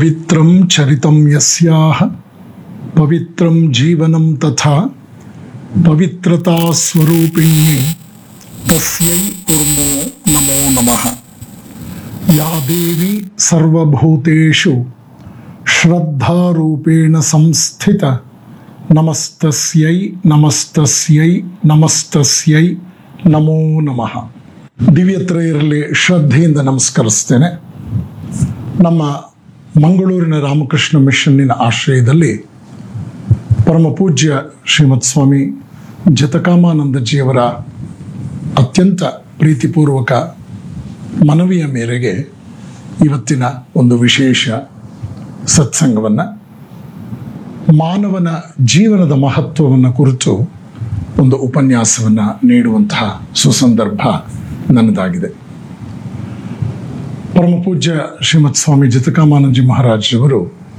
पवित्रं चरितं यस्याः पवित्रं जीवनं तथा पवित्रतास्वरूपिण्ये तस्यै कुर्मो नमो नमः या देवी सर्वभूतेषु श्रद्धारूपेण संस्थित नमस्तस्यै नमस्तस्यै ನಮಸ್ತಸ್ಯೈ ನಮೋ ನಮಃ ದಿವ್ಯತ್ರಯರಲ್ಲಿ ಶ್ರದ್ಧೆಯಿಂದ ನಮಸ್ಕರಿಸ್ತೇನೆ ನಮ್ಮ ಮಂಗಳೂರಿನ ರಾಮಕೃಷ್ಣ ಮಿಷನ್ನಿನ ಆಶ್ರಯದಲ್ಲಿ ಪರಮ ಪೂಜ್ಯ ಶ್ರೀಮತ್ ಸ್ವಾಮಿ ಜತಕಾಮಾನಂದಜಿಯವರ ಅತ್ಯಂತ ಪ್ರೀತಿಪೂರ್ವಕ ಮನವಿಯ ಮೇರೆಗೆ ಇವತ್ತಿನ ಒಂದು ವಿಶೇಷ ಸತ್ಸಂಗವನ್ನು ಮಾನವನ ಜೀವನದ ಮಹತ್ವವನ್ನು ಕುರಿತು ಒಂದು ಉಪನ್ಯಾಸವನ್ನು ನೀಡುವಂತಹ ಸುಸಂದರ್ಭ ನನ್ನದಾಗಿದೆ ಪರಮ ಪೂಜ್ಯ ಶ್ರೀಮತ್ ಸ್ವಾಮಿ ಜತಕಾಮಾನಂದಜಿ ಮಹಾರಾಜರವರು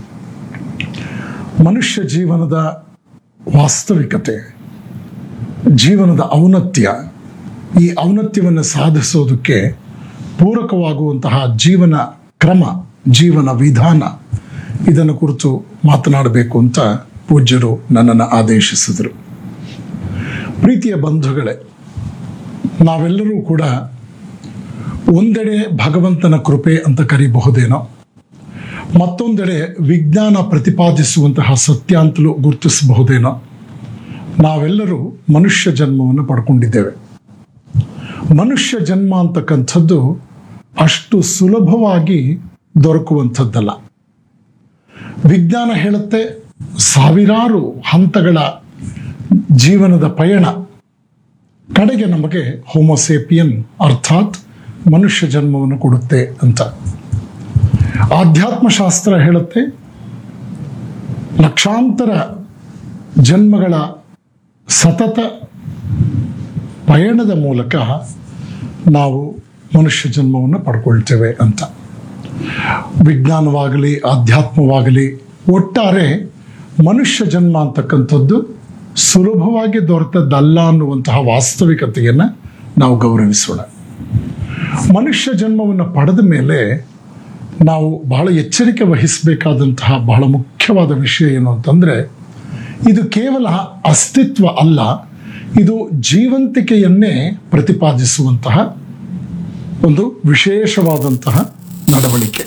ಮನುಷ್ಯ ಜೀವನದ ವಾಸ್ತವಿಕತೆ ಜೀವನದ ಔನ್ನತ್ಯ ಈ ಔನ್ನತ್ಯವನ್ನು ಸಾಧಿಸೋದಕ್ಕೆ ಪೂರಕವಾಗುವಂತಹ ಜೀವನ ಕ್ರಮ ಜೀವನ ವಿಧಾನ ಇದನ್ನು ಕುರಿತು ಮಾತನಾಡಬೇಕು ಅಂತ ಪೂಜ್ಯರು ನನ್ನನ್ನು ಆದೇಶಿಸಿದರು ಪ್ರೀತಿಯ ಬಂಧುಗಳೇ ನಾವೆಲ್ಲರೂ ಕೂಡ ಒಂದೆಡೆ ಭಗವಂತನ ಕೃಪೆ ಅಂತ ಕರೀಬಹುದೇನೋ ಮತ್ತೊಂದೆಡೆ ವಿಜ್ಞಾನ ಪ್ರತಿಪಾದಿಸುವಂತಹ ಸತ್ಯ ಅಂತಲೂ ಗುರುತಿಸಬಹುದೇನೋ ನಾವೆಲ್ಲರೂ ಮನುಷ್ಯ ಜನ್ಮವನ್ನು ಪಡ್ಕೊಂಡಿದ್ದೇವೆ ಮನುಷ್ಯ ಜನ್ಮ ಅಂತಕ್ಕಂಥದ್ದು ಅಷ್ಟು ಸುಲಭವಾಗಿ ದೊರಕುವಂಥದ್ದಲ್ಲ ವಿಜ್ಞಾನ ಹೇಳುತ್ತೆ ಸಾವಿರಾರು ಹಂತಗಳ ಜೀವನದ ಪಯಣ ಕಡೆಗೆ ನಮಗೆ ಹೋಮೋಸೇಪಿಯನ್ ಅರ್ಥಾತ್ ಮನುಷ್ಯ ಜನ್ಮವನ್ನು ಕೊಡುತ್ತೆ ಅಂತ ಆಧ್ಯಾತ್ಮಶಾಸ್ತ್ರ ಹೇಳುತ್ತೆ ಲಕ್ಷಾಂತರ ಜನ್ಮಗಳ ಸತತ ಪಯಣದ ಮೂಲಕ ನಾವು ಮನುಷ್ಯ ಜನ್ಮವನ್ನು ಪಡ್ಕೊಳ್ತೇವೆ ಅಂತ ವಿಜ್ಞಾನವಾಗಲಿ ಆಧ್ಯಾತ್ಮವಾಗಲಿ ಒಟ್ಟಾರೆ ಮನುಷ್ಯ ಜನ್ಮ ಅಂತಕ್ಕಂಥದ್ದು ಸುಲಭವಾಗಿ ದೊರೆತದ್ದಲ್ಲ ಅನ್ನುವಂತಹ ವಾಸ್ತವಿಕತೆಯನ್ನು ನಾವು ಗೌರವಿಸೋಣ ಮನುಷ್ಯ ಜನ್ಮವನ್ನು ಪಡೆದ ಮೇಲೆ ನಾವು ಬಹಳ ಎಚ್ಚರಿಕೆ ವಹಿಸಬೇಕಾದಂತಹ ಬಹಳ ಮುಖ್ಯವಾದ ವಿಷಯ ಏನು ಅಂತಂದರೆ ಇದು ಕೇವಲ ಅಸ್ತಿತ್ವ ಅಲ್ಲ ಇದು ಜೀವಂತಿಕೆಯನ್ನೇ ಪ್ರತಿಪಾದಿಸುವಂತಹ ಒಂದು ವಿಶೇಷವಾದಂತಹ ನಡವಳಿಕೆ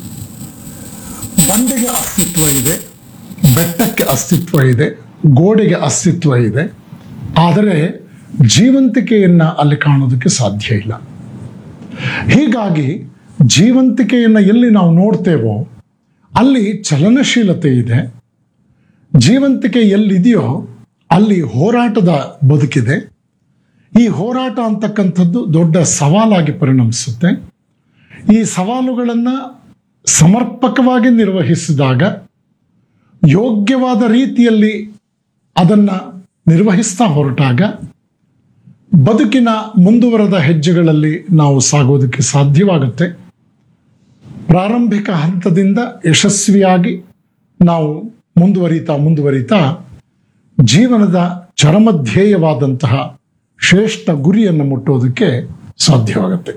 ಬಂಡೆಗೆ ಅಸ್ತಿತ್ವ ಇದೆ ಬೆಟ್ಟಕ್ಕೆ ಅಸ್ತಿತ್ವ ಇದೆ ಗೋಡೆಗೆ ಅಸ್ತಿತ್ವ ಇದೆ ಆದರೆ ಜೀವಂತಿಕೆಯನ್ನು ಅಲ್ಲಿ ಕಾಣೋದಕ್ಕೆ ಸಾಧ್ಯ ಇಲ್ಲ ಹೀಗಾಗಿ ಜೀವಂತಿಕೆಯನ್ನು ಎಲ್ಲಿ ನಾವು ನೋಡ್ತೇವೋ ಅಲ್ಲಿ ಚಲನಶೀಲತೆ ಇದೆ ಜೀವಂತಿಕೆ ಎಲ್ಲಿದೆಯೋ ಅಲ್ಲಿ ಹೋರಾಟದ ಬದುಕಿದೆ ಈ ಹೋರಾಟ ಅಂತಕ್ಕಂಥದ್ದು ದೊಡ್ಡ ಸವಾಲಾಗಿ ಪರಿಣಮಿಸುತ್ತೆ ಈ ಸವಾಲುಗಳನ್ನು ಸಮರ್ಪಕವಾಗಿ ನಿರ್ವಹಿಸಿದಾಗ ಯೋಗ್ಯವಾದ ರೀತಿಯಲ್ಲಿ ಅದನ್ನು ನಿರ್ವಹಿಸ್ತಾ ಹೊರಟಾಗ ಬದುಕಿನ ಮುಂದುವರೆದ ಹೆಜ್ಜೆಗಳಲ್ಲಿ ನಾವು ಸಾಗೋದಕ್ಕೆ ಸಾಧ್ಯವಾಗುತ್ತೆ ಪ್ರಾರಂಭಿಕ ಹಂತದಿಂದ ಯಶಸ್ವಿಯಾಗಿ ನಾವು ಮುಂದುವರಿತಾ ಮುಂದುವರಿತಾ ಜೀವನದ ಚರಮಧ್ಯೇಯವಾದಂತಹ ಶ್ರೇಷ್ಠ ಗುರಿಯನ್ನು ಮುಟ್ಟೋದಕ್ಕೆ ಸಾಧ್ಯವಾಗುತ್ತೆ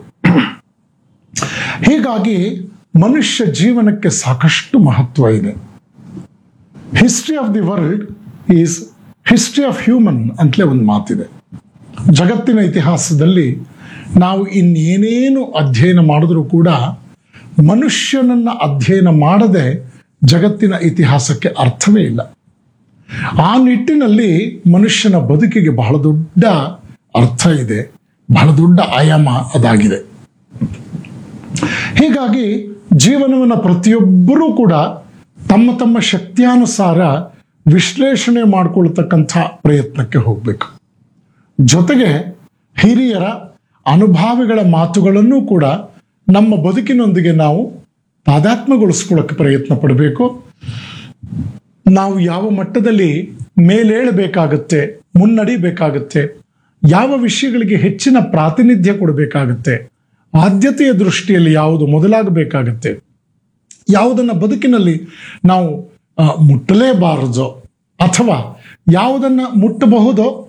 ಹೀಗಾಗಿ ಮನುಷ್ಯ ಜೀವನಕ್ಕೆ ಸಾಕಷ್ಟು ಮಹತ್ವ ಇದೆ history of the world is history of human ಅಂತಲೇ ಒಂದು ಮಾತಿದೆ ಜಗತ್ತಿನ ಇತಿಹಾಸದಲ್ಲಿ ನಾವು ಇನ್ನೇನೇನು ಅಧ್ಯಯನ ಮಾಡಿದ್ರೂ ಕೂಡ ಮನುಷ್ಯನನ್ನು ಅಧ್ಯಯನ ಮಾಡದೆ ಜಗತ್ತಿನ ಇತಿಹಾಸಕ್ಕೆ ಅರ್ಥವೇ ಇಲ್ಲ ಆ ನಿಟ್ಟಿನಲ್ಲಿ ಮನುಷ್ಯನ ಬದುಕಿಗೆ ಬಹಳ ದೊಡ್ಡ ಅರ್ಥ ಇದೆ ಬಹಳ ದೊಡ್ಡ ಆಯಾಮ ಅದಾಗಿದೆ ಹೀಗಾಗಿ ಜೀವನವನ್ನು ಪ್ರತಿಯೊಬ್ಬರೂ ಕೂಡ ತಮ್ಮ ತಮ್ಮ ಶಕ್ತಿಯಾನುಸಾರ ವಿಶ್ಲೇಷಣೆ ಮಾಡಿಕೊಳ್ತಕ್ಕಂಥ ಪ್ರಯತ್ನಕ್ಕೆ ಹೋಗಬೇಕು ಜೊತೆಗೆ ಹಿರಿಯರ ಅನುಭಾವಿಗಳ ಮಾತುಗಳನ್ನು ಕೂಡ ನಮ್ಮ ಬದುಕಿನೊಂದಿಗೆ ನಾವು ತಾದಾತ್ಮ್ಯಗೊಳಿಸ್ಕೊಳ್ಳೋಕೆ ಪ್ರಯತ್ನ ಪಡಬೇಕು ನಾವು ಯಾವ ಮಟ್ಟದಲ್ಲಿ ಮೇಲೇಳಬೇಕಾಗತ್ತೆ ಮುನ್ನಡಿಬೇಕಾಗತ್ತೆ ಯಾವ ವಿಷಯಗಳಿಗೆ ಹೆಚ್ಚಿನ ಪ್ರಾತಿನಿಧ್ಯ ಕೊಡಬೇಕಾಗತ್ತೆ ಆದ್ಯತೆಯ ದೃಷ್ಟಿಯಲ್ಲಿ ಯಾವುದು ಮೊದಲಾಗಬೇಕಾಗತ್ತೆ ಯಾವುದನ್ನು ಬದುಕಿನಲ್ಲಿ ನಾವು ಆ, ಮುಟ್ಟಲೇಬಾರದೋ ಅಥವಾ ಯಾವುದನ್ನು ಮುಟ್ಟಬಹುದೋ